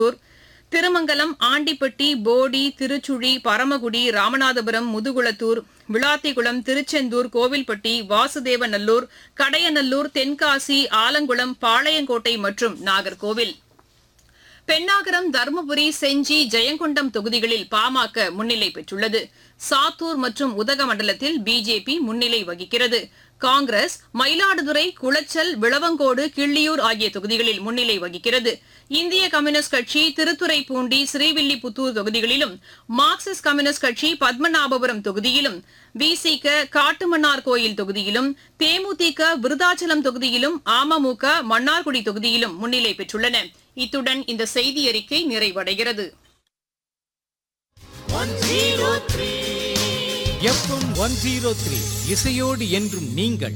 திருமங்கலம் ஆண்டிப்பட்டி போடி திருச்சுழி பரமக்குடி ராமநாதபுரம் முதுகுளத்தூர் விளாத்திகுளம் திருச்செந்தூர் கோவில்பட்டி வாசுதேவநல்லூர் கடையநல்லூர் தென்காசி ஆலங்குளம் பாளையங்கோட்டை மற்றும் நாகர்கோவில் பெண்ணாகரம் தருமபுரி செஞ்சி ஜெயங்கொண்டம் தொகுதிகளில் பாமக முன்னிலை பெற்றுள்ளது சாத்தூர் மற்றும் உதகமண்டலத்தில் பிஜேபி முன்னிலை வகிக்கிறது காங்கிரஸ் மயிலாடுதுறை குளச்சல் விளவங்கோடு கிள்ளியூர் ஆகிய தொகுதிகளில் முன்னிலை வகிக்கிறது இந்திய கம்யூனிஸ்ட் கட்சி திருத்துறைப்பூண்டி ஸ்ரீவில்லிபுத்தூர் தொகுதிகளிலும் மார்க்சிஸ்ட் கம்யூனிஸ்ட் கட்சி பத்மநாபபுரம் தொகுதியிலும் விசிக காட்டுமன்னார் கோயில் தொகுதியிலும் தேமுதிக விருதாச்சலம் தொகுதியிலும் அமமுக மன்னார்குடி தொகுதியிலும் முன்னிலை பெற்றுள்ளன இத்துடன் இந்த செய்தி அறிக்கை நிறைவடைகிறது எஃப்எம் ஒன் ஜீரோ த்ரீ இசையோடு என்றும் நீங்கள்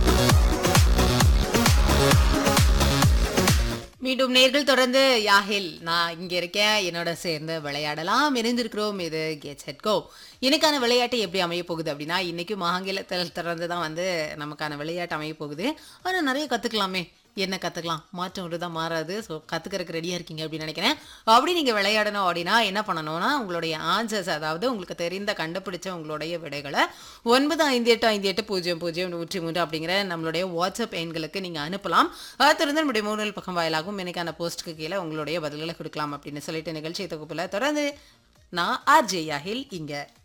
மீண்டும் நேர்கள் தொடர்ந்து யாஹில் நான் இங்க இருக்கேன் என்னோட சேர்ந்து விளையாடலாம் இணைந்திருக்கிறோம் இது கெட்ஸ் ஹெட் கோ இன்னைக்கான விளையாட்டு எப்படி அமைய போகுது அப்படின்னா இன்னைக்கு ஆங்கிலத்தில் திறந்து தான் வந்து நமக்கான விளையாட்டு அமைய போகுது ஆனால் நிறைய கற்றுக்கலாமே என்ன கற்றுக்கலாம் மாற்றம் ஒரு தான் மாறாது ஸோ கற்றுக்கிறதுக்கு ரெடியாக இருக்கீங்க அப்படின்னு நினைக்கிறேன் அப்படி நீங்கள் விளையாடணும் அப்படின்னா என்ன பண்ணணும்னா உங்களுடைய ஆன்சர்ஸ் அதாவது உங்களுக்கு தெரிந்த கண்டுபிடிச்ச உங்களுடைய விடைகளை ஒன்பது ஐந்து எட்டு ஐந்து எட்டு பூஜ்ஜியம் பூஜ்ஜியம் நூற்றி மூன்று அப்படிங்கிற நம்மளுடைய வாட்ஸ்அப் எண்களுக்கு நீங்கள் அனுப்பலாம் அதை தொடர்ந்து நம்முடைய மூணு பக்கம் வாயிலாகவும் இன்னைக்கான போஸ்ட்டுக்கு கீழே உங்களுடைய பதில்களை கொடுக்கலாம் அப்படின்னு சொல்லிட்டு நிகழ்ச்சி தொகுப்பில் தொடர்ந்து நான் ஆர்ஜே யாஹில் இங்கே